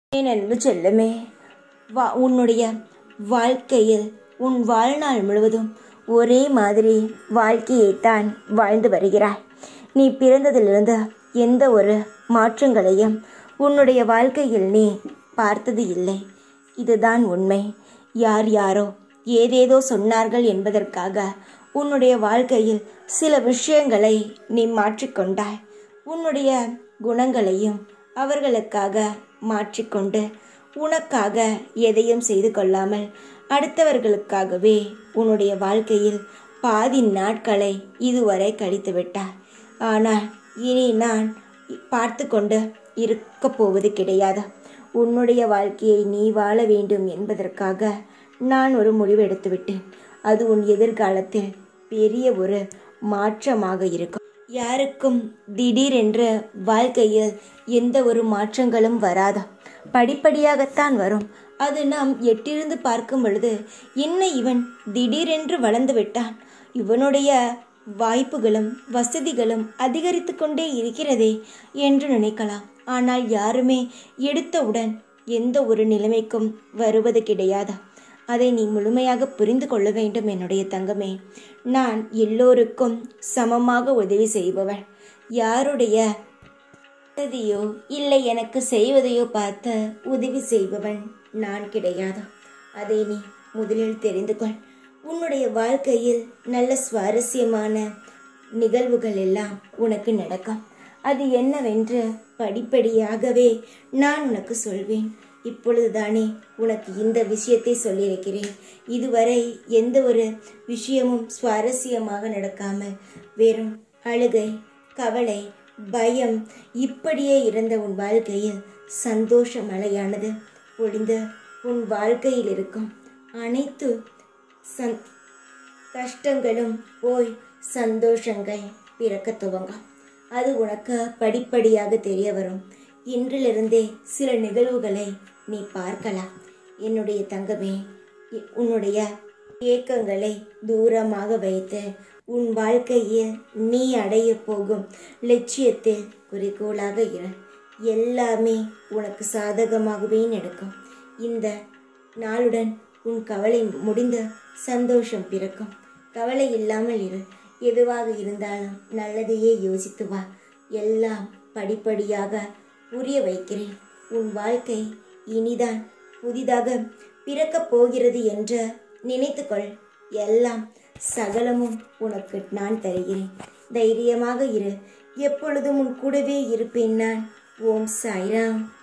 என் அன்பு செல்லமே வா உன்னுடைய வாழ்க்கையில் உன் வாழ்நாள் முழுவதும் ஒரே மாதிரி வாழ்க்கையைத்தான் வாழ்ந்து வருகிறாய் நீ பிறந்ததிலிருந்து எந்த ஒரு மாற்றங்களையும் உன்னுடைய வாழ்க்கையில் நீ பார்த்தது இல்லை இதுதான் உண்மை யார் யாரோ ஏதேதோ சொன்னார்கள் என்பதற்காக உன்னுடைய வாழ்க்கையில் சில விஷயங்களை நீ மாற்றிக்கொண்டாய் உன்னுடைய குணங்களையும் அவர்களுக்காக மாற்றிக்கொண்டு உனக்காக எதையும் செய்து கொள்ளாமல் அடுத்தவர்களுக்காகவே உன்னுடைய வாழ்க்கையில் பாதி நாட்களை இதுவரை கழித்து விட்டாய் ஆனால் இனி நான் பார்த்து கொண்டு இருக்கப் போவது கிடையாது உன்னுடைய வாழ்க்கையை நீ வாழ வேண்டும் என்பதற்காக நான் ஒரு முடிவு எடுத்துவிட்டேன் அது உன் எதிர்காலத்தில் பெரிய ஒரு மாற்றமாக இருக்கும் யாருக்கும் திடீரென்று வாழ்க்கையில் எந்த ஒரு மாற்றங்களும் வராது படிப்படியாகத்தான் வரும் அது நாம் எட்டிருந்து பார்க்கும் பொழுது என்ன இவன் திடீரென்று வளர்ந்து விட்டான் இவனுடைய வாய்ப்புகளும் வசதிகளும் அதிகரித்து கொண்டே இருக்கிறதே என்று நினைக்கலாம் ஆனால் யாருமே எடுத்தவுடன் எந்த ஒரு நிலைமைக்கும் வருவது கிடையாது அதை நீ முழுமையாக புரிந்து கொள்ள வேண்டும் என்னுடைய தங்கமே நான் எல்லோருக்கும் சமமாக உதவி செய்பவள் யாருடைய வசதியோ இல்லை எனக்கு செய்வதையோ பார்த்து உதவி செய்பவன் நான் கிடையாது அதை நீ முதலில் தெரிந்து கொள் உன்னுடைய வாழ்க்கையில் நல்ல சுவாரஸ்யமான நிகழ்வுகள் எல்லாம் உனக்கு நடக்கும் அது என்னவென்று படிப்படியாகவே நான் உனக்கு சொல்வேன் இப்பொழுதுதானே உனக்கு இந்த விஷயத்தை சொல்லியிருக்கிறேன் இதுவரை எந்த ஒரு விஷயமும் சுவாரஸ்யமாக நடக்காமல் வெறும் அழுகை கவலை பயம் இப்படியே இருந்த உன் வாழ்க்கையில் சந்தோஷ மழையானது பொழிந்து உன் வாழ்க்கையில் இருக்கும் அனைத்து சந் கஷ்டங்களும் போய் சந்தோஷங்கள் பிறக்க துவங்கும் அது உனக்கு படிப்படியாக தெரிய வரும் இன்றிலிருந்தே சில நிகழ்வுகளை நீ பார்க்கலாம் என்னுடைய தங்கமே இ- உன்னுடைய ஏக்கங்களை தூரமாக வைத்து உன் வாழ்க்கையில் நீ அடைய போகும் லட்சியத்தில் குறிக்கோளாக இரு எல்லாமே உனக்கு சாதகமாகவே நடக்கும் இந்த நாளுடன் உன் கவலை முடிந்த சந்தோஷம் பிறக்கும் கவலை இல்லாமல் இரு எதுவாக இருந்தாலும் நல்லதையே யோசித்து வா எல்லாம் படிப்படியாக புரிய வைக்கிறேன் உன் வாழ்க்கை இனிதான் புதிதாக பிறக்கப் போகிறது என்று நினைத்துக்கொள் எல்லாம் சகலமும் உனக்கு நான் தருகிறேன் தைரியமாக இரு எப்பொழுதும் உன் கூடவே இருப்பேன் நான் ஓம் சாய்ராம்